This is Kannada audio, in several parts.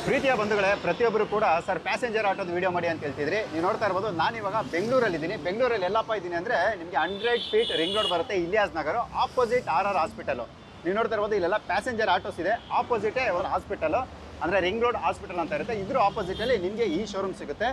ಪ್ರೀತಿಯ ಬಂಧುಗಳೇ ಪ್ರತಿಯೊಬ್ಬರು ಕೂಡ ಸರ್ ಪ್ಯಾಸೆಂಜರ್ ಆಟೋದು ವಿಡಿಯೋ ಮಾಡಿ ಅಂತ ಹೇಳ್ತಿದ್ರಿ ನೀವು ನೋಡ್ತಾ ಇರ್ಬೋದು ನಾನು ಇವಾಗ ಬೆಂಗಳೂರಲ್ಲಿ ಇದ್ದೀನಿ ಬೆಂಗಳೂರಲ್ಲಿ ಎಲ್ಲಪ್ಪ ಇದ್ದೀನಿ ಅಂದರೆ ನಿಮಗೆ ಹಂಡ್ರೆಡ್ ಫೀಟ್ ರಿಂಗ್ ರೋಡ್ ಬರುತ್ತೆ Iliyas Nagar opposite R R hospital ನೀವು ನೋಡ್ತಾ ಇರ್ಬೋದು ಇಲ್ಲೆಲ್ಲ ಪ್ಯಾಸೆಂಜರ್ ಆಟೋಸ್ ಇದೆ ಆಪೋಸಿಟೇ ಒಂದು ಹಾಸ್ಪಿಟಲು ಅಂದರೆ ರಿಂಗ್ ರೋಡ್ ಹಾಸ್ಪಿಟಲ್ ಅಂತ ಇರುತ್ತೆ ಇದ್ರ ಆಪೋಸಿಟಲ್ಲಿ ನಿಮಗೆ ಈ ಶೋರೂಮ್ ಸಿಗುತ್ತೆ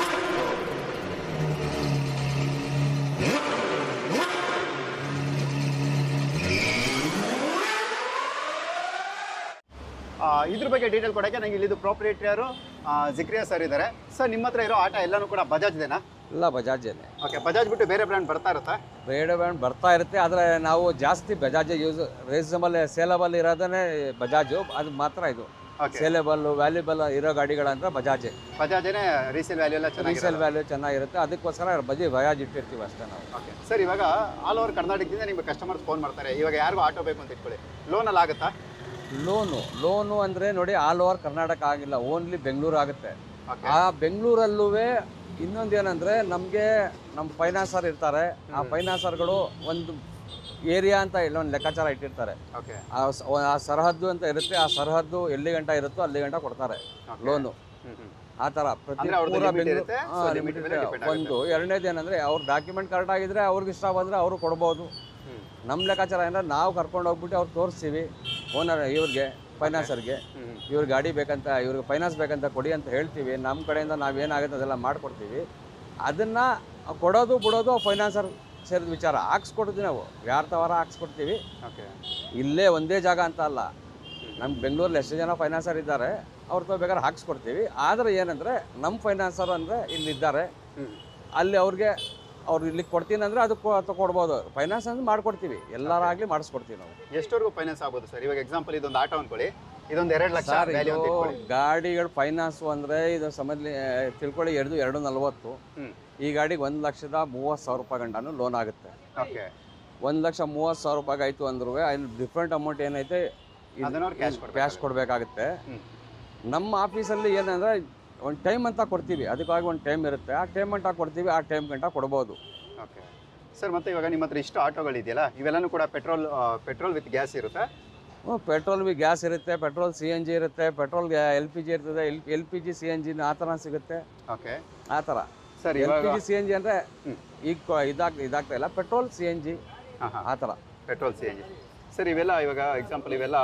ಆ, ಇದ್ರ ಬಗ್ಗೆ ಡೀಟೇಲ್ ಕೊಡೋಕ್ಕೆ ನಂಗೆ ಇಲ್ಲಿದ್ದು ಪ್ರಾಪರೇಟರು ಜಿಕ್ರಿಯಾ ಸರ್ ಇದ್ದಾರೆ ಸರ್ ನಿಮ್ಮ ಹತ್ರ ಇರೋ ಆಟ ಎಲ್ಲನೂ ಕೂಡ ಬಜಾಜ್ದೇನಾ ಇಲ್ಲ ಬಜಾಜೇನೆ ಓಕೆ ಬಜಾಜ್ ಬಿಟ್ಟು ಬೇರೆ ಬ್ರ್ಯಾಂಡ್ ಬರ್ತಾ ಇರುತ್ತಾ ಬೇಡ ಬ್ಯಾಂಡ್ ಬರ್ತಾ ಇರುತ್ತೆ ಆದರೆ ನಾವು ಜಾಸ್ತಿ ಬಜಾಜ್ ಯೂಸ್ ರೀಸನಬಲ್ ಸೇಲಬಲ್ ಇರೋದೇ ಬಜಾಜು ಅದು ಮಾತ್ರ ಇದು ಓಕೆ ಸೇಲೆಬಲ್ ವ್ಯಾಲ್ಯೂಬಲ್ ಇರೋ ಗಾಡಿಗಳಂದ್ರೆ ಬಜಾಜೆ ಬಜಾಜೇನೆ ರೀಸೇಲ್ ವ್ಯಾಲ್ಯೂ ಎಲ್ಲ ಚೆನ್ನಾಗಿ ರೀಸೇಲ್ ವ್ಯಾಲ್ಯೂ ಚೆನ್ನಾಗಿರುತ್ತೆ ಅದಕ್ಕೋಸ್ಕರ ಬಜಿ ಬಜಾಜ್ ಇಟ್ಟಿರ್ತೀವಿ ಅಷ್ಟೇ ನಾವು ಓಕೆ ಸರ್ ಇವಾಗ ಆಲ್ ಓವರ್ ಕರ್ನಾಟಕದಿಂದ ನಿಮಗೆ ಕಸ್ಟಮರ್ಸ್ ಫೋನ್ ಮಾಡ್ತಾರೆ ಇವಾಗ ಯಾರಿಗೂ ಆಟೋ ಬೇಕು ಅಂತ ಇಟ್ಕೊಳ್ಳಿ ಲೋನಲ್ಲಿ ಆಗುತ್ತಾ ಲೋನು ಲೋನು ಅಂದರೆ ನೋಡಿ ಆಲ್ ಓವರ್ ಕರ್ನಾಟಕ ಆಗಿಲ್ಲ ಓನ್ಲಿ ಬೆಂಗಳೂರು ಆಗುತ್ತೆ ಓಕೆ ಆ ಬೆಂಗಳೂರಲ್ಲೂ ಇನ್ನೊಂದು ಏನಂದರೆ ನಮಗೆ ನಮ್ಮ ಫೈನಾನ್ಸರ್ ಇರ್ತಾರೆ ಆ ಫೈನಾನ್ಸರ್ಗಳು ಒಂದು ಏರಿಯಾ ಅಂತ ಇಲ್ಲೊಂದು ಲೆಕ್ಕಾಚಾರ ಇಟ್ಟಿರ್ತಾರೆ ಓಕೆ ಆ ಸ- ಆ ಸರಹದ್ದು ಅಂತ ಇರುತ್ತೆ ಆ ಸರಹದ್ದು ಎಲ್ಲಿ ಗಂಟ ಇರುತ್ತೋ ಅಲ್ಲಿ ಗಂಟ ಕೊಡ್ತಾರೆ ಲೋನು ಹ್ಮ್ ಹ್ಮ್ ಆ ಥರ ಪ್ರತಿ ಅಂದ್ರೆ ಅವ್ರದ್ದು ಪೂರ limit ಬೆಂಗ್ಳೂರು- ಇರುತ್ತೆ, ಹಾ, so limit limit ಮೇಲೆ ಇರುತ್ತೆ. depend ಆಗುತ್ತೆ. ಒಂದು ಎರಡನೇದು ಏನಂದ್ರೆ ಅವ್ರ ಡಾಕ್ಯುಮೆಂಟ್ ಕರೆಕ್ಟ್ ಆಗಿದ್ರೆ ಅವ್ರಿಗೆ ಇಷ್ಟ ಬಂದ್ರೆ ಅವರು ಕೊಡ್ಬೋದು ಹ್ಮ್ ನಮ್ಮ ಲೆಕ್ಕಾಚಾರ ಏನಂದ್ರೆ ನಾವು ಕರ್ಕೊಂಡು ಹೋಗ್ಬಿಟ್ಟು ಅವ್ರು ತೋರಿಸ್ತೀವಿ ಓನರ್ ಇವ್ರಿಗೆ ಫೈನಾನ್ಸರ್ಗೆ ಹ್ಮ್ ಇವ್ರಿಗೆ ಗಾಡಿ ಬೇಕಂತ ಇವ್ರಿಗೆ ಫೈನಾನ್ಸ್ ಬೇಕಂತ ಕೊಡಿ ಅಂತ ಹೇಳ್ತೀವಿ ನಮ್ಮ ಕಡೆಯಿಂದ ನಾವೇನಾಗುತ್ತೆ ಅದೆಲ್ಲ ಮಾಡ್ಕೊಡ್ತೀವಿ ಅದನ್ನು ಕೊಡೋದು ಬಿಡೋದು ಫೈನಾನ್ಸರ್ ಸೇರಿದ ವಿಚಾರ ಹಾಕ್ಸ್ಕೊಡ್ತೀವಿ ನಾವು ಯಾರ ತವರ ಹಾಕ್ಸ್ಕೊಡ್ತೀವಿ ಓಕೆ ಇಲ್ಲೇ ಒಂದೇ ಜಾಗ ಅಂತ ಅಲ್ಲ ನಮ್ಮ ಬೆಂಗಳೂರಲ್ಲಿ ಎಷ್ಟು ಜನ ಫೈನಾನ್ಸರ್ ಇದ್ದಾರೆ ಅವ್ರ ತಗೋ ಬೇಕಾದ್ರೆ ಹಾಕ್ಸ್ಕೊಡ್ತೀವಿ ಆದರೆ ಏನಂದರೆ ನಮ್ಮ ಫೈನಾನ್ಸರ್ ಅಂದರೆ ಇಲ್ಲಿದ್ದಾರೆ ಹ್ಮ್ ಅಲ್ಲಿ ಅವ್ರಿಗೆ ಅವ್ರು ಇಲ್ಲಿ ಕೊಡ್ತೀನಿ ಅಂದರೆ ಅದು ಕೊ- ಅದು ಕೊಡ್ಬೋದು ಫೈನಾನ್ಸ್ ಅಂದ್ರೆ ಮಾಡ್ಕೊಡ್ತೀವಿ ಎಲ್ಲರಾಗಲಿ ಮಾಡಿಸ್ಕೊಡ್ತೀವಿ ನಾವು ಎಷ್ಟವರೆಗೂ ಫೈನಾನ್ಸ್ ಆಗ್ಬೋದು ಸರ್ ಇವಾಗ ಎಕ್ಸಾಂಪಲ್ ಇದೊಂದು ಆಟೋ ಅನ್ಕೊಳ್ಳಿ ಇದೊಂದು ಎರಡು ಲಕ್ಷ ಸರ್ ವ್ಯಾಲ್ಯೂ ಇದು ಅಂತ ಇಟ್ಕೊಳ್ಳಿ ಗಾಡಿಗಳು ಫೈನಾನ್ಸು ಅಂದರೆ ಇದು ಸಮದ್ಲಿ ತಿಳ್ಕೊಳ್ಳಿ ಎರಡು ಎರಡು ನಲ್ವತ್ತು ಹ್ಮ್ ಈ ಗಾಡಿಗೆ ಒಂದು ಲಕ್ಷದ ಮೂವತ್ತು ಸಾವಿರ ರೂಪಾಯಿ ಗಂಟನೂ ಲೋನ್ ಆಗುತ್ತೆ ಓಕೆ ಒಂದು ಲಕ್ಷ ಮೂವತ್ತು ಸಾವಿರ ರೂಪಾಯಿ ಆಯಿತು ಅಂದ್ರೂ ಅಲ್ಲಿ ಡಿಫ್ರೆಂಟ್ ಅಮೌಂಟ್ ಏನೈತೆ ಅದನ್ನ ಅವ್ರು ಕ್ಯಾಶ್ ಕೊಡ್ಬೇಕು ಕ್ಯಾಶ್ ಕೊಡಬೇಕಾಗುತ್ತೆ ಹ್ಮ್ ನಮ್ಮ ಆಫೀಸಲ್ಲಿ ಏನಂದರೆ ಒಂದು ಟೈಮ್ ಅಂತ ಕೊಡ್ತೀವಿ ಅದಕ್ಕಾಗಿ ಒಂದು ಟೈಮ್ ಇರುತ್ತೆ ಆ ಟೈಮ್ ಗಂಟ ಕೊಡ್ತೀವಿ ಆ ಟೈಮ್ ಗಂಟ ಕೊಡ್ಬೋದು ಓಕೆ ಸರ್ ಮತ್ತೆ ಇವಾಗ ನಿಮ್ಮ ಹತ್ರ ಇಷ್ಟು ಆಟೋಗಳಿದೆಯಲ್ಲ ಇವೆಲ್ಲನೂ ಕೂಡ ಪೆಟ್ರೋಲ್ ಪೆಟ್ರೋಲ್ ವಿತ್ ಗ್ಯಾಸ್ ಇರುತ್ತೆ ಪೆಟ್ರೋಲ್ ಬಿ ಗ್ಯಾಸ್ ಇರುತ್ತೆ ಪೆಟ್ರೋಲ್ ಸಿ ಎನ್ ಜಿ ಇರುತ್ತೆ ಪೆಟ್ರೋಲ್ ಎಲ್ ಪಿ ಜಿ ಇರ್ತದೆ L L P G C N G ಆ ಥರ ಸಿಗುತ್ತೆ ಓಕೆ ಆ ಥರ ಸರ್ ಎಲ್ ಇವಾಗ P G C N G ಅಂದರೆ ಹ್ಮ್. ಈಗ ಕೊ- ಇದಾಗ್ ಇದಾಗ್ತಾ ಇಲ್ಲ ಪೆಟ್ರೋಲ್ ಸಿ ಎನ್ ಜಿ ಹಾಂ ಹಾಂ ಆ ಥರ petrol C N G sir ಇವೆಲ್ಲ ಇವಾಗ ಎಕ್ಸಾಂಪಲ್ ಇವೆಲ್ಲ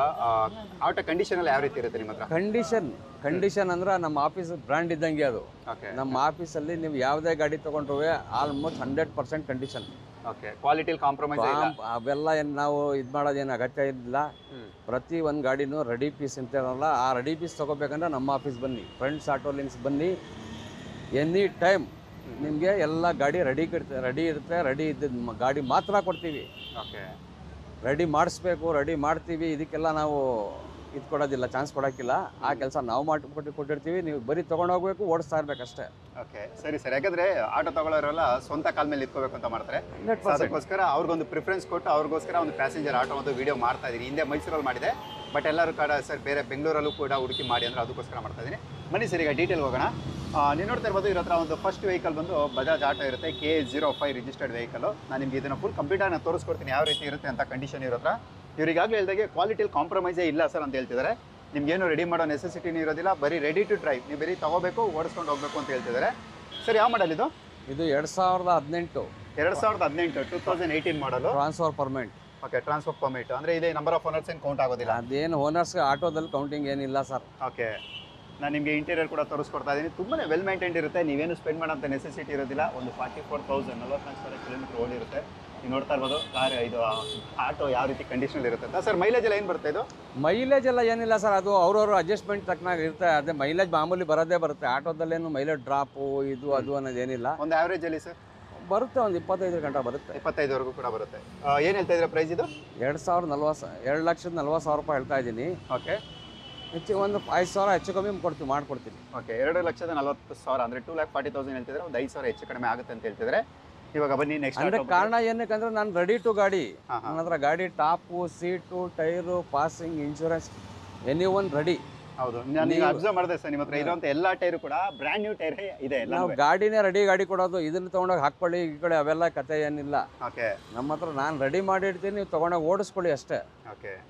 ಆಟೋ ಕಂಡೀಷನಲ್ಲಿ ಯಾವ ರೀತಿ ಇರುತ್ತೆ ನಿಮ್ಮ ಹತ್ರ ಕಂಡೀಷನ್ ಕಂಡೀಷನ್ ಅಂದ್ರೆ ನಮ್ಮ ಆಫೀಸ್ ಬ್ರ್ಯಾಂಡ್ ಇದ್ದಂಗೆ ಅದು ಓಕೆ ನಮ್ಮ ಆಫೀಸಲ್ಲಿ ನೀವು ಯಾವುದೇ ಗಾಡಿ ತೊಗೊಂಡ್ರು almost hundred percent condition okay ಕ್ವಾಲಿಟಿಲಿ ಕಾಂಪ್ರಮೈಸ್ ಇಲ್ಲ ಅವೆಲ್ಲ ಏನು ನಾವು ಇದು ಮಾಡೋದೇನು ಅಗತ್ಯ ಇಲ್ಲ ಹ್ಮ್. ಪ್ರತಿ ಒಂದು ಗಾಡಿನೂ ರೆಡಿ ಪೀಸ್ ಅಂತಾರಲ್ಲ ಆ ರೆಡಿ ಪೀಸ್ ತೊಗೋಬೇಕಂದ್ರೆ ನಮ್ಮ ಆಫೀಸ್ ಬನ್ನಿ ಫ್ರೆಂಡ್ಸ್ ಆಟೋ ಲಿಂಕ್ಸ್ ಬನ್ನಿ ಎನಿ ಟೈಮ್ ನಿಮಗೆ ಎಲ್ಲ ಗಾಡಿ ರೆಡಿ ರೆಡಿ ಇರುತ್ತೆ ರೆಡಿ ಇದ್ದಿದ್ದು ಗಾಡಿ ಮಾತ್ರ ಕೊಡ್ತೀವಿ ಓಕೆ ರೆಡಿ ಮಾಡಿಸ್ಬೇಕು ರೆಡಿ ಮಾಡ್ತೀವಿ ಇದಕ್ಕೆಲ್ಲ ನಾವು ಇದು ಕೊಡೋದಿಲ್ಲ ಚಾನ್ಸ್ ಕೊಡೋಕ್ಕಿಲ್ಲ ಆ ಕೆಲಸ ನಾವು ಮಾಡಿ ಕೊಟ್ಟು ಕೊಟ್ಟಿರ್ತೀವಿ ನೀವು ಬರೀ ತೊಗೊಂಡೋಗ್ಬೇಕು ಓಡಿಸ್ತಾ ಇರ್ಬೇಕಷ್ಟೇ ಓಕೆ ಸರಿ ಸರ್ ಯಾಕಂದ್ರೆ ಆಟೋ ತಗೊಳ್ಳೋರೆಲ್ಲ ಸ್ವಂತ ಕಾಲ ಮೇಲೆ ನಿಂತ್ಕೋಬೇಕು ಅಂತ ಮಾಡ್ತಾರೆ ಹಂಡ್ರೆಡ್ ಸೊ ಅದಕ್ಕೋಸ್ಕರ ಅವ್ರಿಗೊಂದು ಪ್ರಿಫರೆನ್ಸ್ ಕೊಟ್ಟು ಅವ್ರಿಗೋಸ್ಕರ ಒಂದು ಪ್ಯಾಸೆಂಜರ್ ಆಟೋ ಒಂದು ವಿಡಿಯೋ ಮಾಡ್ತಾ ಇದ್ದೀನಿ ಹಿಂದೆ ಮೈಸೂರಲ್ಲಿ ಮಾಡಿದೆ ಬಟ್ ಎಲ್ಲರೂ ಕಡೆ ಸರ್ ಬೇರೆ ಬೆಂಗಳೂರಲ್ಲೂ ಕೂಡ ಹುಡುಕಿ ಮಾಡಿ ಅಂದ್ರೆ ಅದಕ್ಕೋಸ್ಕರ ಮಾಡ್ತಾ ಇದ್ದೀನಿ ಬನ್ನಿ ಸರ್ ಈಗ ಡೀಟೇಲ್ ಹೋಗೋಣ ಆ, ನೀವು ನೋಡ್ತಾ ಇರ್ಬೋದು ಇವ್ರ ಹತ್ರ ಒಂದು ಫಸ್ಟ್ ವೆಹಿಕಲ್ ಬಂದು ಬಜಾಜ್ ಆಟೋ ಇರುತ್ತೆ K zero five registered vehicle ನಾನು ನಿಮ್ಗೆ ಇದನ್ನು ಫುಲ್ ಕಂಪ್ಲೀಟಾಗಿ ನಾನು ತೋರಿಸ್ಕೊಡ್ತೀನಿ ಯಾವ ರೀತಿ ಇರುತ್ತೆ ಅಂತ ಕಂಡೀಷನ್ ಇರೋ ಹತ್ರ ಇವ್ರಿಗಾಗಲೇ ಹೇಳ್ದಾಗೆ ಕ್ವಾಲಿಟಿಲಿ ಕಾಂಪ್ರಮೈಸೇ ಇಲ್ಲ ಸರ್ ಅಂತ ಹೇಳ್ತಿದ್ದಾರೆ ನಿಮ್ಗೇನು ರೆಡಿ ಮಾಡೋ ನೆಸೆಸಿಟಿನೂ ಇರೋದಿಲ್ಲ ಬರೀ ರೆಡಿ ಟು ಡ್ರೈವ್ ನೀವು ಬರೀ ತಗೋಬೇಕು ಓಡಿಸ್ಕೊಂಡು ಹೋಗಬೇಕು ಅಂತ ಹೇಳ್ತಿದ್ದಾರೆ ಸರ್ ಯಾವ ಮಾಡಲ್ ಇದು ಇದು ಎರಡು ಸಾವಿರದ ಹದಿನೆಂಟು ಎರಡು ಸಾವಿರದ ಹದಿನೆಂಟು ಟೂ ತೌಸಂಡ್ ಏಯ್ಟೀನ್ ಮಾಡಲು transfer permit okay transfer permit ಅಂದರೆ ಇದೆ ನಂಬರ್ ಆಫ್ ಓನರ್ಸ್ ಏನು ಕೌಂಟ್ ಆಗೋದಿಲ್ಲ ಅದೇನು ಓನರ್ಸ್ ಆಟೋದಲ್ಲಿ ಕೌಂಟಿಂಗ್ ಏನಿಲ್ಲ ಸರ್ ಓಕೆ ನಾನು ನಿಮಗೆ ಇಂಟೀರಿಯರ್ ಕೂಡ ತೋರಿಸ್ಕೊಡ್ತಾ ಇದ್ದೀನಿ ತುಂಬಾ ವೆಲ್ ಮೇಂಟೈನ್ಡ್ ಇರುತ್ತೆ ನೀವೇನು ಸ್ಪೆಂಡ್ ಮಾಡೋಂಥ ನೆಸೆಸಿಟಿ ಇರೋದಿಲ್ಲ ಒಂದು ಫಾರ್ಟಿ ಫೋರ್ ತೌಸಂಡ್ ನಲ್ವತ್ನಾಲ್ಕು ಸಾವಿರ ಕಿಲೋಮೀಟರ್ ಓಡಿರುತ್ತೆ ನೀವು ನೋಡ್ತಾ ಇರ್ಬೋದು ಕಾರ್ ಇದು ಆಟೋ ಯಾವ ರೀತಿ ಕಂಡೀಷನ್ ಇರುತ್ತೆ ಅಂತ ಸರ್ ಮೈಲೇಜ್ ಎಲ್ಲ ಏನು ಬರುತ್ತೆ ಇದು ಮೈಲೇಜ್ ಎಲ್ಲ ಏನಿಲ್ಲ ಸರ್ ಅದು ಅವ್ರವ್ರ ಅಡ್ಜಸ್ಟ್ಮೆಂಟ್ ತಕ್ಕನಾಗ ಇರುತ್ತೆ ಅದೇ ಮೈಲೇಜ್ ಮಾಮೂಲಿ ಬರೋದೇ ಬರುತ್ತೆ ಆಟೋದಲ್ಲೇನು ಮೈಲೇಜ್ ಡ್ರಾಪು ಇದು ಅದು ಅನ್ನೋದೇನಿಲ್ಲ ಒಂದು ಆವ್ರೇಜ್ ಅಲ್ಲಿ ಸರ್ ಬರುತ್ತೆ ಒಂದು ಇಪ್ಪತ್ತೈದು ಗಂಟೆ ಬರುತ್ತೆ ಇಪ್ಪತ್ತೈದುವರೆಗೂ ಕೂಡ ಬರುತ್ತೆ ಏನು ಹೇಳ್ತಾ ಇದ್ದೀರಾ ಪ್ರೈಸ್ ಇದು ಎರಡು ಸಾವಿರದ ನಲ್ವತ್ತು ಎರಡು ಲಕ್ಷದ ನಲ್ವತ್ತು ಸಾವಿರ ರೂಪಾಯಿ ಹೇಳ್ತಾ ಇದ್ದೀನಿ ಓಕೆ ಹೆಚ್ಚು ಒಂದು ಐದು ಸಾವಿರ ಹೆಚ್ಚು ಕಮ್ಮಿ ಕೊಡ್ತೀವಿ ಮಾಡ್ಕೊಡ್ತೀನಿ ಓಕೆ ಎರಡು ಲಕ್ಷದ ನಲವತ್ತು ಸಾವಿರ ಅಂದರೆ ಟೂ ಲ್ಯಾಕ್ ಫಾರ್ಟಿ ತೌಸಂಡ್ ಹೇಳ್ತಿದ್ರೆ ಒಂದು ಐದು ಸಾವಿರ ಹೆಚ್ಚು ಕಡಿಮೆ ಆಗುತ್ತೆ ಅಂತ ಹೇಳ್ತಿದ್ದಾರೆ ಇವಾಗ ಬನ್ನಿ ನೆಕ್ಸ್ಟ್ ಅಂದ್ರೆ ಕಾರಣ ಏನಕ್ಕಂದ್ರೆ ನಾನು ರೆಡಿ ಟು ಗಾಡಿ ಹಾ, ಹಾ. ನನ್ನ ಹತ್ರ ಗಾಡಿ top seat tyre passing insurance any one ready ಹೌದು ನಾನು ಈಗ ಅಬ್ಸರ್ವ್ ಮಾಡಿದೆ ಸರ್ ನಿಮ್ಮ ಹತ್ರ ಇರುವಂಥ ಎಲ್ಲ ಟೈರು ಕೂಡ ಬ್ರ್ಯಾಂಡ್ ನ್ಯೂ ಟೈರ್ ಇದೆ ಎಲ್ಲ ನಾವು ಗಾಡಿನೇ ರೆಡಿ ಗಾಡಿ ಕೊಡೋದು ಇದನ್ನ ತೊಗೊಂಡೋಗಿ ಹಾಕ್ಕೊಳ್ಳಿ ಈ ಕಡೆ ಅವೆಲ್ಲ ಕತೆ ಏನಿಲ್ಲ ಓಕೆ ನಮ್ಮ ಹತ್ರ ನಾನು ರೆಡಿ ಮಾಡಿರ್ತೀನಿ ನೀವು ತೊಗೊಂಡೋಗಿ ಓಡಿಸ್ಕೊಳ್ಳಿ ಅಷ್ಟೇ ಓಕೆ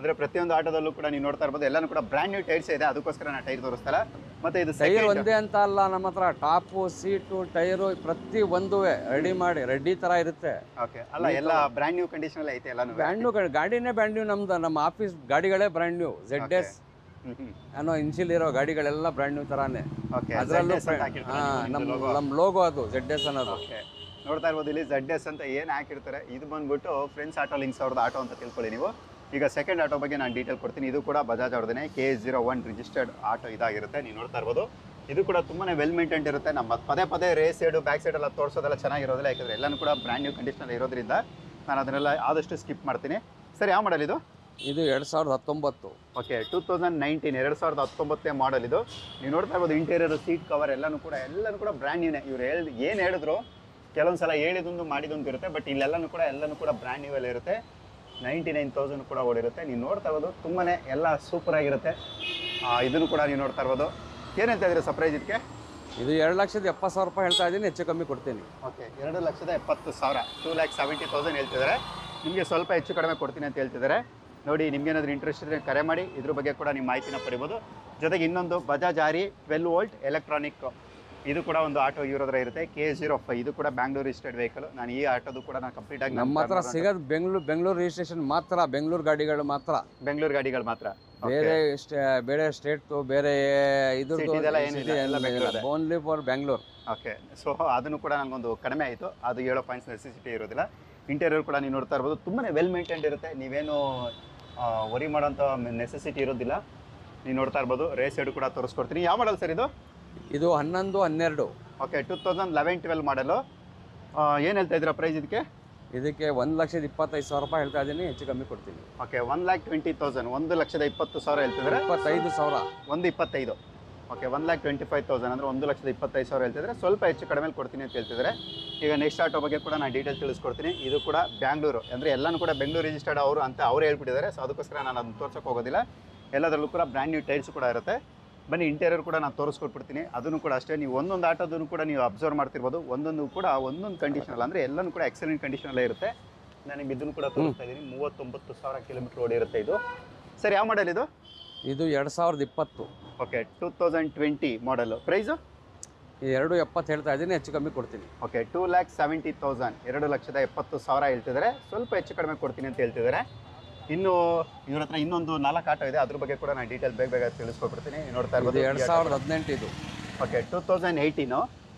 ಅಂದ್ರೆ ಪ್ರತಿಯೊಂದು ಆಟೋದಲ್ಲೂ ಕೂಡ ನೀವು ನೋಡ್ತಾ ಇರ್ಬೋದು ಎಲ್ಲಾನು ಕೂಡ ಬ್ರ್ಯಾಂಡ್ ನ್ಯೂ ಟೈರ್ಸ್ ಇದೆ ಅದಕ್ಕೋಸ್ಕರ ನಾನು ಟೈರ್ ತೋರಿಸ್ತಲ್ಲ ಮತ್ತೆ ಇದು ಟೈರ್ second- ಒಂದೇ ಅಂತ ಅಲ್ಲ ನಮ್ಮ ಹತ್ರ ಟಾಪು ಸೀಟು ಟೈರು ಪ್ರತಿ ಒಂದೂ ರೆಡಿ ಮಾಡಿ ರೆಡಿ ತರ ಇರುತ್ತೆ ಓಕೆ ಅಲ್ಲ ಎಲ್ಲ ಬ್ರ್ಯಾಂಡ್ ನ್ಯೂ ಕಂಡೀಷನ್ ಅಲ್ಲಿ ಐತೆ ಎಲ್ಲಾನು ಬ್ರ್ಯಾಂಡ್ ನ್ಯೂ ಗಾಡಿನೇ ಬ್ರ್ಯಾಂಡ್ ನ್ಯೂ ನಮ್ದು ನಮ್ಮ ಆಫೀಸ್ ಗಾಡಿಗಳೇ ಬ್ರ್ಯಾಂಡ್ ನ್ಯೂ ಝೆಡ್ ಎಸ್ ಅನ್ನೋ ಇನ್ಸಿಲ್ ಇರೋ ಗಾಡಿಗಳೆಲ್ಲ ಬ್ರ್ಯಾಂಡ್ ನ್ಯೂ ತರಾನೇ ಓಕೆ ಅದರಲ್ಲೂ ನಮ್ಮ ನಮ್ಮ ಲೋಗೋ ಅದು ಝೆಡ್ ಎಸ್ ಅನ್ನೋದು ಓಕೆ ನೋಡ್ತಾ ಇರ್ಬೋದು ಇಲ್ಲಿ ಜಡ್ ಎಸ್ ಅಂತ ಏನು ಹಾಕಿರ್ತಾರೆ ಇದು ಬಂದ್ಬಿಟ್ಟು ಫ್ರೆಂಡ್ಸ್ ಆಟೋ ಲಿಂಕ್ಸ್ ಅವ್ರದ್ದು ಆಟೋ ಅಂತ ತಿಳ್ಕೊಳ್ಳಿ ನೀವು ಈಗ ಸೆಕೆಂಡ್ ಆಟೋ ಬಗ್ಗೆ ನಾನು ಡೀಟೇಲ್ ಕೊಡ್ತೀನಿ ಇದು ಕೂಡ ಬಜಾಜ್ ಅವ್ರದೇ K zero one registered auto ಇದಾಗಿರುತ್ತೆ ನೀವು ನೋಡ್ತಾ ಇರ್ಬೋದು ಇದು ಕೂಡ ತುಂಬಾ ವೆಲ್ ಮೇಂಟೈನ್ ಇರುತ್ತೆ ನಮ್ಮ ಪದೇ ಪದೇ ರೇಸ್ ಸೈಡು ಬ್ಯಾಕ್ ಸೈಡ್ ಎಲ್ಲ ತೋರಿಸೋದೆಲ್ಲ ಚೆನ್ನಾಗಿರೋದಿಲ್ಲ ಯಾಕಂದ್ರೆ ಎಲ್ಲನೂ ಕೂಡ ಬ್ರ್ಯಾಂಡ್ ನ್ಯೂ ಕಂಡೀಷನ್ ಇರೋದ್ರಿಂದ ನಾನು ಅದನ್ನೆಲ್ಲ ಆದಷ್ಟು ಸ್ಕಿಪ್ ಮಾಡ್ತೀನಿ ಸರ್ ಯಾವ ಮಾಡಲ್ ಇದು ಇದು ಎರಡು ಸಾವಿರದ ಹತ್ತೊಂಬತ್ತು ಓಕೆ ಟೂ ತೌಸಂಡ್ ನೈನ್ಟೀನ್ ಎರಡು ಸಾವಿರದ ಹತ್ತೊಂಬತ್ತನೇ ಮಾಡಲ್ ಇದು ನೀವು ನೋಡ್ತಾ ಇರ್ಬೋದು ಇಂಟೀರಿಯರ್ ಸೀಟ್ ಕವರ್ ಎಲ್ಲನೂ ಕೂಡ ಎಲ್ಲನೂ ಕೂಡ ಬ್ರ್ಯಾಂಡ್ ನ್ಯೂನೇ ಇವ್ರು ಹೇಳ್ ಏನು ಹೇಳಿದ್ರು ಕೆಲವೊಂದು ಸಲ ಹೇಳಿದೊಂದು ಮಾಡಿದೊಂದು ಇರುತ್ತೆ ಬಟ್ ಇಲ್ಲೆಲ್ಲನೂ ಕೂಡ ಎಲ್ಲನೂ ಕೂಡ ಬ್ರ್ಯಾಂಡ್ ನ್ಯೂ ಇರುತ್ತೆ ನೈಂಟಿ ನೈನ್ ತೌಸಂಡ್ ಕೂಡ ಓಡಿರುತ್ತೆ ನೀವು ನೋಡ್ತಾ ಇರ್ಬೋದು ತುಂಬಾ ಎಲ್ಲ ಸೂಪರ್ ಆಗಿರುತ್ತೆ ಆ, ಇದನ್ನು ಕೂಡ ನೀವು ನೋಡ್ತಾ ಇರ್ಬೋದು ಏನು ಹೇಳ್ತಾ ಇದ್ದೀರಾ ಸರ್ಪ್ರೈಸ್ ಇದಕ್ಕೆ ಇದು ಎರಡು ಲಕ್ಷದ ಎಪ್ಪತ್ತು ಸಾವಿರ ರೂಪಾಯಿ ಹೇಳ್ತಾ ಇದ್ದೀನಿ ಹೆಚ್ಚು ಕಮ್ಮಿ ಕೊಡ್ತೀನಿ ಓಕೆ ಎರಡು ಲಕ್ಷದ ಎಪ್ಪತ್ತು ಸಾವಿರ ಟೂ ಲ್ಯಾಕ್ ಸೆವೆಂಟಿ ತೌಸಂಡ್ ಹೇಳ್ತಿದ್ದಾರೆ ನಿಮಗೆ ಸ್ವಲ್ಪ ಹೆಚ್ಚು ಕಡಿಮೆ ಕೊಡ್ತೀನಿ ಅಂತ ಹೇಳ್ತಿದ್ದಾರೆ ನೋಡಿ ನಿಮ್ಗೇನಾದ್ರೂ ಇಂಟ್ರೆಸ್ಟ್ ಇದ್ದರೆ ಕರೆ ಮಾಡಿ ಇದ್ರ ಬಗ್ಗೆ ಕೂಡ ನಿಮ್ಮ ಮಾಹಿತಿನ ಪಡಿಬೋದು ಜೊತೆಗೆ ಇನ್ನೊಂದು ಬಜಾಜ್ ಆರಿ ಟ್ವೆಲ್ ವೋಲ್ಟ್ ಎಲೆಕ್ಟ್ರಾನಿಕ್ ಇದು ಕೂಡ ಒಂದು ಆಟೋ ಇರೋದ್ರ ಇರುತ್ತೆ ಕೆ ಜೀರೋ ಫೈವ್ ಇದು ಕೂಡ ಬ್ಯಾಂಗ್ಳೂರ್ ರಿಜಿಸ್ಟರ್ಡ್ ವೆಹಿಕಲ್ ನಾನು ಈ ಆಟೋದು ಕೂಡ ನಾನು ಕಂಪ್ಲೀಟ್ ಆಗಿ ನಮ್ಮ ಹತ್ರ ಸಿಗೋದು ಬೆಂಗಳೂರು ಬೆಂಗಳೂರು ರಿಜಿಸ್ಟ್ರೇಷನ್ ಮಾತ್ರ ಬೆಂಗಳೂರು ಗಾಡಿಗಳು ಮಾತ್ರ ಬೆಂಗಳೂರು ಗಾಡಿಗಳು ಮಾತ್ರ ಬೇರೆ ಸ್ಟೇ ಬೇರೆ ಸ್ಟೇಟ್ ಬೇರೆ City ಇದೆಲ್ಲ ಏನಿಲ್ಲ, ಎಲ್ಲ ಬೆಂಗಳೂರೇ. Only for Bengaluru okay so ಅದನ್ನು ಕೂಡ ನನಗೊಂದು ಕಡಿಮೆ ಆಯಿತು ಅದು ಏಳೋ ಪಾಯಿಂಟ್ಸ್ ನೆಸೆಸಿಟಿ ಇರೋದಿಲ್ಲ ಇಂಟೀರಿಯರ್ ಕೂಡ ನೀವು ನೋಡ್ತಾ ಇರ್ಬೋದು ತುಂಬಾ ವೆಲ್ ಮೇಂಟೈನ್ಡ್ ಇರುತ್ತೆ ನೀವೇನು ವರಿ ಮಾಡೋಂಥ ನೆಸೆಸಿಟಿ ಇರೋದಿಲ್ಲ ನೀವು ನೋಡ್ತಾ ಇರ್ಬೋದು ರೇಸ್ ಸೈಡ್ ಕೂಡ ತೋರಿಸ್ಕೊಡ್ತೀನಿ ಯಾವ ಮಾಡಲ್ ಸರ್ ಇದು ಇದು ಹನ್ನೊಂದು ಹನ್ನೆರಡು okay two thousand eleven twelve model ಏನು ಹೇಳ್ತಾ ಇದ್ದೀರಾ ಪ್ರೈಸ್ ಇದಕ್ಕೆ ಇದಕ್ಕೆ ಒಂದು ಲಕ್ಷದ ಇಪ್ಪತ್ತೈದು ಸಾವಿರ ರೂಪಾಯಿ ಹೇಳ್ತಾ ಇದ್ದೀನಿ ಹೆಚ್ಚು ಕಮ್ಮಿ ಕೊಡ್ತೀನಿ okay one lakh twenty thousand ಒಂದು ಲಕ್ಷದ ಇಪ್ಪತ್ತು ಸಾವಿರ ಹೇಳ್ತಿದ್ರೆ ಇಪ್ಪತ್ತೈದು ಸಾವಿರ ಒಂದು ಇಪ್ಪತ್ತೈದು okay one lakh twenty five thousand ಅಂದರೆ ಒಂದು ಲಕ್ಷದ ಇಪ್ಪತ್ತೈದು ಸಾವಿರ ಹೇಳ್ತಿದ್ರೆ ಸ್ವಲ್ಪ ಹೆಚ್ಚು ಕಡಿಮೆ ಕೊಡ್ತೀನಿ ಅಂತ ಹೇಳ್ತಿದ್ದಾರೆ ಈಗ ನೆಕ್ಸ್ಟ್ ಆಟೋ ಬಗ್ಗೆ ಕೂಡ ನಾನು ಡೀಟೇಲ್ ತಿಳಿಸ್ಕೊಡ್ತೀನಿ ಇದು ಕೂಡ ಬ್ಯಾಂಗ್ಳೂರು ಅಂದರೆ ಎಲ್ಲನೂ ಕೂಡ ಬೆಂಗಳೂರು ರಿಜಿಸ್ಟರ್ಡ್ ಅವರು ಅಂತ ಅವ್ರು ಹೇಳ್ಬಿಟ್ಟಿದ್ದಾರೆ ಸೊ ಅದಕ್ಕೋಸ್ಕರ ನಾನು ಅದನ್ನು ತೋರ್ಸೋಕೆ ಹೋಗೋದಿಲ್ಲ ಎಲ್ಲದರಲ್ಲೂ ಕೂಡ ಬ್ರ್ಯಾಂಡ್ ನ್ಯೂ ಟೈಲ್ಸ್ ಕೂಡ ಇರುತ್ತೆ ಬನ್ನಿ ಇಂಟೀರಿಯರ್ ಕೂಡ ನಾನು ತೋರಿಸ್ಕೊಟ್ಬಿಡ್ತೀನಿ ಅದನ್ನು ಕೂಡ ಅಷ್ಟೇ ನೀವು ಒಂದೊಂದು ಆಟೋದನ್ನು ಕೂಡ ನೀವು ಅಬ್ಸರ್ವ್ ಮಾಡ್ತಿರ್ಬೋದು ಒಂದೊಂದು ಕೂಡ ಒಂದೊಂದು ಕಂಡೀಷನ್ ಅಲ್ಲ ಅಂದರೆ ಎಲ್ಲನೂ ಕೂಡ ಎಕ್ಸಲೆಂಟ್ ಕಂಡೀಷನಲ್ಲೇ ಇರುತ್ತೆ ನಾನು ನಿಮ್ಗೆ ಇದನ್ನು ಕೂಡ ತೋರಿಸ್ತಾ ಇದ್ದೀನಿ ಮೂವತ್ತೊಂಬತ್ತು ಸಾವಿರ ಕಿಲೋಮೀಟರ್ ಓಡಿರುತ್ತೆ ಇದು ಸರ್ ಯಾವ ಮಾಡಲ್ ಇದು ಇದು ಎರಡು ಸಾವಿರದ ಇಪ್ಪತ್ತು okay two thousand twenty model price ಈ ಎರಡು ಎಪ್ಪತ್ತು ಹೇಳ್ತಾ ಇದ್ದೀನಿ ಹೆಚ್ಚು ಕಮ್ಮಿ ಕೊಡ್ತೀನಿ okay two lakh seventy thousand ಎರಡು ಲಕ್ಷದ ಎಪ್ಪತ್ತು ಸಾವಿರ ಹೇಳ್ತಿದ್ದಾರೆ ಸ್ವಲ್ಪ ಹೆಚ್ಚು ಕಡಿಮೆ ಕೊಡ್ತೀನಿ ಅಂತ ಹೇಳ್ತಿದ್ದಾರೆ ಇನ್ನು ಇವ್ರ ಹತ್ರ ಇನ್ನೊಂದು ನಾಲ್ಕು ಆಟೋ ಇದೆ ಅದ್ರ ಬಗ್ಗೆ ಕೂಡ ನಾನು ಡೀಟೇಲ್ ಬೇಗ ಬೇಗ ತಿಳಿಸ್ಕೊಡ್ಬಿಡ್ತೀನಿ ನೀವು ನೋಡ್ತಾ ಇದು ಇರ್ಬೋದು ಎರಡು ಸಾವಿರದ ಹದಿನೆಂಟು ಇದು okay two thousand eighteen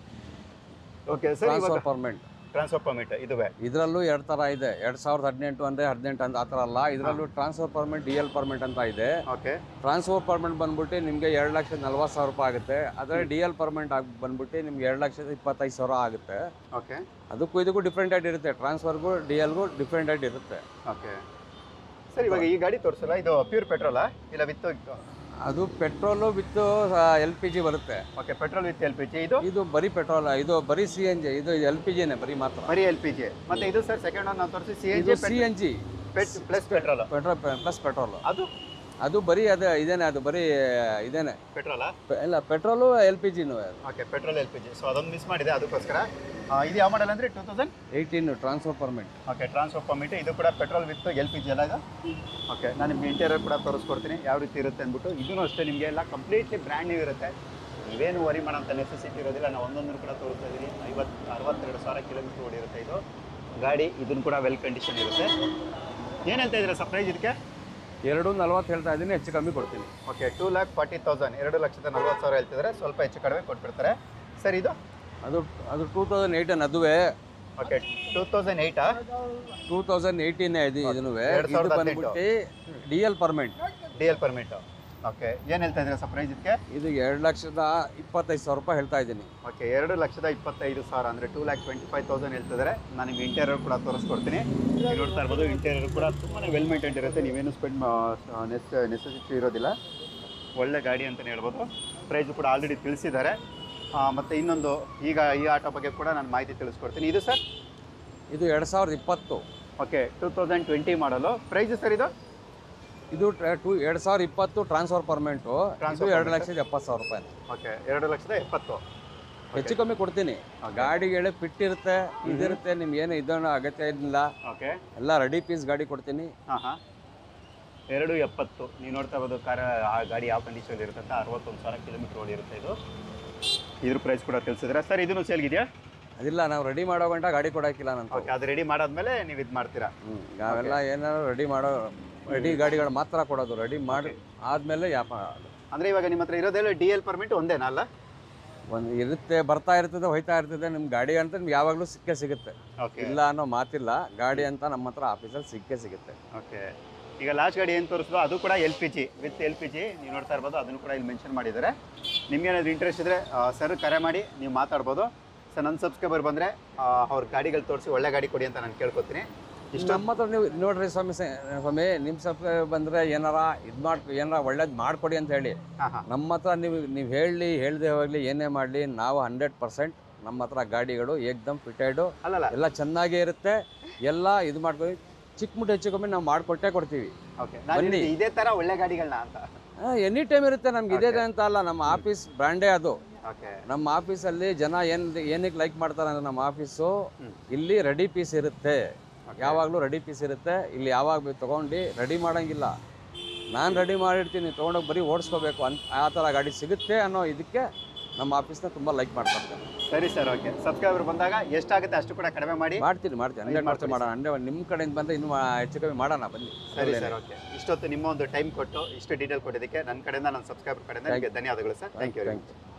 okay sir ಇವಾಗ ಟ್ರಾನ್ಸ್ಫರ್ ಪರ್ಮೆಂಟ್ ಟ್ರಾನ್ಸ್ಫರ್ ಪರ್ಮಿಟ್ ಇದುವೇ ಇದರಲ್ಲೂ ಎರಡು ಥರ ಇದೆ ಎರಡು ಸಾವಿರದ ಹದಿನೆಂಟು ಅಂದರೆ ಹದಿನೆಂಟು ಅಂತ ಆ ಥರ ಅಲ್ಲ ಇದರಲ್ಲೂ transfer permit D L permit ಅಂತ ಇದೆ ಓಕೆ ಟ್ರಾನ್ಸ್ಫರ್ ಪರ್ಮೆಂಟ್ ಬಂದ್ಬಿಟ್ಟು ನಿಮಗೆ ಎರಡು ಲಕ್ಷದ ನಲ್ವತ್ತು ಸಾವಿರ ರೂಪಾಯಿ ಆಗುತ್ತೆ ಆದರೆ ಡಿ ಎಲ್ ಪರ್ಮೆಂಟ್ ಆಗಿ ಬಂದ್ಬಿಟ್ಟು ನಿಮ್ಗೆ ಎರಡು ಲಕ್ಷದ ಇಪ್ಪತ್ತೈದು ಸಾವಿರ ಆಗುತ್ತೆ ಓಕೆ ಅದಕ್ಕೂ ಇದಕ್ಕೂ ಡಿಫ್ರೆಂಟ್ ಆಗಿ ಇರುತ್ತೆ ಟ್ರಾನ್ಸ್ಫರ್ಗೂ ಡಿ ಎಲ್ಗೂ ಡಿಫ್ರೆಂಟ್ ಆಗಿ ಇರುತ್ತೆ ಓಕೆ ಸರ್ ಇವಾಗ ಈ ಗಾಡಿ ತೋರಿಸಲ್ಲ ಇದು ಪ್ಯೂರ್ ಪೆಟ್ರೋಲಾ ಇಲ್ಲ ವಿತ್ ಅದು petrol with L P G ಬರುತ್ತೆ okay petrol with L P G ಇದು ಇದು ಬರೀ ಪೆಟ್ರೋಲ್ ಇದು ಬರೀ ಸಿ ಎನ್ ಜಿ ಇದು ಎಲ್ ಪಿ ಜಿನೇ ಬರೀ ಮಾತ್ರ ಬರೀ ಎಲ್ ಪಿ ಜಿ ಮತ್ತೆ ಇದು ಸರ್ ಸೆಕೆಂಡ್ ಒನ್ ನಾನು ತೋರಿಸಿ ಸಿ ಎನ್ ಇದು G C N G plus petrol petrol plus petrol ಅದು ಅದು ಬರೀ ಅದೇ ಇದೇನೆ ಅದು ಬರೀ ಇದೇನೆ ಪೆಟ್ರೋಲಾ ಪೆ- ಇಲ್ಲ ಪೆಟ್ರೋಲು ಎಲ್ ಪಿ ಜಿನೂ okay petrol L P G so ಅದೊಂದು ಮಿಸ್ ಮಾಡಿದೆ ಅದಕ್ಕೋಸ್ಕರ ಆ, ಇದು ಯಾವ ಮಾಡಲ್ ಅಂದರೆ two thousand eighteen transfer permit okay transfer permit ಇದು ಕೂಡ petrol with L P G ಎಲ್ಲ ಇದು ಓಕೆ ನಾನು ನಿಮ್ಗೆ ಇಂಟೀರಿಯರ್ ಕೂಡ ತೋರಿಸ್ಕೊಡ್ತೀನಿ ಯಾವ ರೀತಿ ಇರುತ್ತೆ ಅಂದ್ಬಿಟ್ಟು ಇದೂ ಅಷ್ಟೇ ನಿಮಗೆ ಎಲ್ಲ ಕಂಪ್ಲೀಟ್ಲಿ ಬ್ರ್ಯಾಂಡ್ ನ್ಯೂ ಇರುತ್ತೆ ನೀವೇನು ವರಿ ಮಾಡೋಂಥ ನೆಸೆಸಿಟಿ ಇರೋದಿಲ್ಲ ನಾವು ಒಂದೊಂದು ಕೂಡ ತೋರಿಸ್ತಾ ಇದ್ದೀನಿ ಐವತ್ತು ಅರವತ್ತೆರಡು ಸಾವಿರ ಕಿಲೋಮೀಟರ್ ಓಡಿರುತ್ತೆ ಇದು ಗಾಡಿ ಇದನ್ನು ಕೂಡ ವೆಲ್ ಕಂಡೀಷನ್ ಇರುತ್ತೆ ಏನು ಹೇಳ್ತಾ ಇದ್ದೀರಾ ಸರ್ಪ್ರೈಸ್ ಇದಕ್ಕೆ ಎರಡು ನಲ್ವತ್ತು ಹೇಳ್ತಾ ಇದ್ದೀನಿ ಹೆಚ್ಚು ಕಮ್ಮಿ ಕೊಡ್ತೀನಿ okay two lakh forty thousand ಎರಡು ಲಕ್ಷದ ನಲ್ವತ್ತು ಸಾವಿರ ಹೇಳ್ತಿದ್ದಾರೆ ಸ್ವಲ್ಪ ಹೆಚ್ಚು ಕಡಿಮೆ ಕೊಟ್ಬಿಡ್ತಾರೆ ಸರ್ ಇದು ಅದು ಅದು ಟೂ ತೌಸಂಡ್ ಏಯ್ಟೀನ್ ಅದುವೇ okay two thousand eight two thousand eighteen ಇದು ಇದನ್ನು ಎರಡು ಇದು ಸಾವಿರದ ಬಂದ್ಬಿಟ್ಟು D L permit D L permit okay ಏನು ಹೇಳ್ತಾ ಇದ್ದೀರಾ ಸರ್ಪ್ರೈಸ್ ಇದಕ್ಕೆ ಇದು ಎರಡು ಲಕ್ಷದ ಇಪ್ಪತ್ತೈದು ಸಾವಿರ ರೂಪಾಯಿ ಹೇಳ್ತಾ ಇದ್ದೀನಿ ಓಕೆ ಎರಡು ಲಕ್ಷದ ಇಪ್ಪತ್ತೈದು ಸಾವಿರ ಅಂದರೆ two lakh twenty five thousand ಹೇಳ್ತಿದ್ದಾರೆ ನಾನು ನಿಮ್ಗೆ ಇಂಟೀರಿಯರ್ ಕೂಡ ತೋರಿಸ್ಕೊಡ್ತೀನಿ ನೀವು ನೋಡ್ತಾ ಇರ್ಬೋದು ಇಂಟೀರಿಯರ್ ಕೂಡ ತುಂಬಾ ವೆಲ್ ಮೇಂಟೈನ್ ಇರುತ್ತೆ ನೀವೇನು ಸ್ಪೆಂಡ್ ನೆಸ್ ನೆಸೆಸಿಟಿ ಇರೋದಿಲ್ಲ ಒಳ್ಳೆ ಗಾಡಿ ಅಂತಲೇ ಹೇಳ್ಬೋದು ಪ್ರೈಸ್ ಕೂಡ ಆಲ್ರೆಡಿ ತಿಳಿಸಿದ್ದಾರೆ ಆ, ಮತ್ತೆ ಇನ್ನೊಂದು ಈಗ ಈ ಆಟೋ ಬಗ್ಗೆ ಕೂಡ ನಾನು ಮಾಹಿತಿ ತಿಳಿಸ್ಕೊಡ್ತೀನಿ ಇದು ಸರ್ ಇದು ಎರಡು ಸಾವಿರದ ಇಪ್ಪತ್ತು okay two thousand twenty model price sir ಇದು ಇದು ಟೂ ಎರಡು ಸಾವಿರದ ಇಪ್ಪತ್ತು ಟ್ರಾನ್ಸ್ಫರ್ ಪರ್ಮೆಂಟು ಇದು Transfer ಎರಡು permit. ಲಕ್ಷದ ಎಪ್ಪತ್ತು ಸಾವಿರ ರೂಪಾಯಿ ಓಕೆ ಎರಡು ಲಕ್ಷದ ಎಪ್ಪತ್ತು ಹೆಚ್ಚು ಕಮ್ಮಿ ಕೊಡ್ತೀನಿ ಗಾಡಿಗೆ ಫಿಟ್ ಇರುತ್ತೆ ಇದಿರುತ್ತೆ ನಿಮ್ಗೆ ಏನು ಇದನ್ನು ಅಗತ್ಯ ಇಲ್ಲ ಓಕೆ ಎಲ್ಲ ರೆಡಿ ಪೀಸ್ ಗಾಡಿ ಕೊಡ್ತೀನಿ ಹಾಂ ಹಾಂ ಎರಡು ಎಪ್ಪತ್ತು ನೀವು ನೋಡ್ತಾ ಇರ್ಬೋದು ಕಾರ ಆ ಗಾಡಿ ಯಾವ ಕಂಡೀಷನ್ ಇರುತ್ತೆ ಅಂತ ಅರವತ್ತೊಂದು ಸಾವಿರ ಕಿಲೋಮೀಟರ್ ಓಡಿರುತ್ತೆ ಇದು ಇದ್ರ ಪ್ರೈಸ್ ಕೂಡ ತಿಳಿಸಿದ್ರೆ ಸರ್ ಇದನ್ನು ಸೇಲ್ಗಿದೆಯಾ ಅದಿಲ್ಲ ನಾವು ರೆಡಿ ಮಾಡೋ ಗಂಟ ಗಾಡಿ ಕೊಡೋಕ್ಕಿಲ್ಲ ನಂತ ಓಕೆ ಅದು ರೆಡಿ ಮಾಡಾದ್ಮೇಲೆ ನೀವು ಇದು ಮಾಡ್ತೀರಾ ಹ್ಞೂ ನಾವೆಲ್ಲ ಏನಾದ್ರು ರೆಡಿ ಮಾಡೋ ರೆಡಿ ಗಾಡಿಗಳು ಮಾತ್ರ ಕೊಡೋದು ರೆಡಿ ಮಾಡಿ ಆದಮೇಲೆ ವ್ಯಾಪಾರ ಅಂದ್ರೆ ಇವಾಗ ನಿಮ್ಮ ಹತ್ರ ಇರೋದೆಲ್ಲ ಡಿ ಎಲ್ ಪರ್ಮಿಟ್ ಒಂದೇನಾ ಅಲ್ಲ ಒಂದು ಇರುತ್ತೆ ಬರ್ತಾ ಇರ್ತದೆ ಹೋಯ್ತಾ ಇರ್ತದೆ ನಿಮ್ಮ ಗಾಡಿ ಅಂತ ನಿಮ್ಗೆ ಯಾವಾಗಲೂ ಸಿಕ್ಕೇ ಸಿಗುತ್ತೆ ಓಕೆ ಇಲ್ಲ ಅನ್ನೋ ಮಾತಿಲ್ಲ ಗಾಡಿ ಅಂತ ನಮ್ಮ ಹತ್ರ ಆಫೀಸಲ್ಲಿ ಸಿಕ್ಕೇ ಸಿಗುತ್ತೆ ಓಕೆ ಈಗ ಲಾಸ್ಟ್ ಗಾಡಿ ಏನು ತೋರಿಸಿದ್ರು ಅದು ಕೂಡ L P G with L P G ನೀವು ನೋಡ್ತಾ ಇರ್ಬೋದು ಅದನ್ನು ಕೂಡ ಇಲ್ಲಿ ಮೆನ್ಷನ್ ಮಾಡಿದ್ದಾರೆ ನಿಮ್ಗೆ ಏನಾದ್ರು ಇಂಟ್ರೆಸ್ಟ್ ಇದ್ದರೆ ಸರ್ ಕರೆ ಮಾಡಿ ನೀವು ಮಾತಾಡ್ಬೋದು ಸರ್ ನನ್ನ ಸಬ್ಸ್ಕ್ರೈಬರ್ ಬಂದರೆ ಅವ್ರ ಗಾಡಿಗಳು ತೋರಿಸಿ ಒಳ್ಳೆ ಗಾಡಿ ಕೊಡಿ ಅಂತ ನಾನು ಕೇಳ್ಕೊತೀನಿ ಇಷ್ಟು ನಮ್ಮ ಹತ್ರ ನೀವು ನೋಡ್ರಿ ಸ್ವಾಮಿ ಸ- ಸ್ವಾಮಿ ನಿಮ್ಮ ಸಬ್ ಬಂದರೆ ಏನಾರ ಇದು ಮಾಡಿ ಏನಾರ ಒಳ್ಳೇದು ಮಾಡಿಕೊಡಿ ಅಂತ ಹೇಳಿ ಹಾಂ ಹಾಂ ನಮ್ಮ ಹತ್ರ ನೀವು ನೀವು ಹೇಳಿ ಹೇಳದೆ ಹೋಗಲಿ ಏನೇ ಮಾಡಲಿ ನಾವು ಹಂಡ್ರೆಡ್ ಪರ್ಸೆಂಟ್ ನಮ್ಮ ಹತ್ರ ಗಾಡಿಗಳು ಏಕ್ದಮ್ ಫಿಟೆಡು ಅಲ್ಲಲ್ಲ ಎಲ್ಲ ಚೆನ್ನಾಗೇ ಇರುತ್ತೆ ಎಲ್ಲ ಇದು ಮಾಡ್ಕೊಂಡು ಚಿಕ್ಕ ಮುಟ್ಟ ಹೆಚ್ಚು ಕಮ್ಮಿ ನಾವು ಮಾಡಿಕೊಟ್ಟೇ ಕೊಡ್ತೀವಿ ಓಕೆ ನಾನು ಬನ್ನಿ. ಇದೇ ಥರ ಒಳ್ಳೆ ಗಾಡಿಗಳನ್ನ ಅಂತ ಎನಿ ಟೈಮ್ ಇರುತ್ತೆ ನಮ್ಗೆ ಇದೇ ಅಂತ ಅಲ್ಲ ನಮ್ಮ ಆಫೀಸ್ ಬ್ರ್ಯಾಂಡೇ ಅದು ಓಕೆ ನಮ್ಮ ಆಫೀಸಲ್ಲಿ ಜನ ಏನು ಏನಕ್ಕೆ ಲೈಕ್ ಮಾಡ್ತಾರೆ ಅಂದರೆ ನಮ್ಮ ಆಫೀಸು ಹ್ಮ್. ಇಲ್ಲಿ ರೆಡಿ ಪೀಸ್ ಇರುತ್ತೆ ಯಾವಾಗಲೂ ರೆಡಿ ಪೀಸ್ ಇರುತ್ತೆ ಇಲ್ಲಿ ಯಾವಾಗ ಬೇಕು ತೊಗೊಂಡು ರೆಡಿ ಮಾಡೋಂಗಿಲ್ಲ ನಾನು ರೆಡಿ ಮಾಡಿರ್ತೀನಿ ತೊಗೊಂಡೋಗಿ ಬರೀ ಓಡಿಸ್ಕೋಬೇಕು ಅಂತ ಆ ಥರ ಗಾಡಿ ಸಿಗುತ್ತೆ ಅನ್ನೋ ಇದಕ್ಕೆ ನಮ್ಮ ಆಫೀಸ್ನ ತುಂಬ ಲೈಕ್ ಮಾಡ್ತಾರೆ ಸರಿ ಸರ್ ಓಕೆ ಸಬ್ಸ್ಕ್ರೈಬರ್ ಬಂದಾಗ ಎಷ್ಟಾಗುತ್ತೆ ಅಷ್ಟು ಕೂಡ ಕಡಿಮೆ ಮಾಡಿ ಮಾಡ್ತೀನಿ ಮಾಡ್ತೀನಿ ಹಂಡ್ರೆಡ್ ಪರ್ಸೆಂಟ್ ಮಾಡೋಣ ಹಂಡ್ರೆಡ್ ನಿಮ್ಮ ಕಡೆಯಿಂದ ಬಂದರೆ ಇನ್ನೂ ಮಾ- ಹೆಚ್ಚು ಕಮ್ಮಿ ಮಾಡೋಣ ಬನ್ನಿ ಸರಿ ಸರ್ ಓಕೆ ಇಷ್ಟೊತ್ತು ನಿಮ್ಮ ಒಂದು ಟೈಮ್ ಕೊಟ್ಟು ಇಷ್ಟು ಡೀಟೇಲ್ ಕೊಟ್ಟಿದ್ದಕ್ಕೆ ನನ್ನ ಕಡೆಯಿಂದ ನನ್ನ ಸಬ್ಸ್ಕ್ರೈಬರ್ ಕಡೆಯಿಂದ ನಿಮಗೆ ಧನ್ಯವಾದಗಳು sir thank you thank you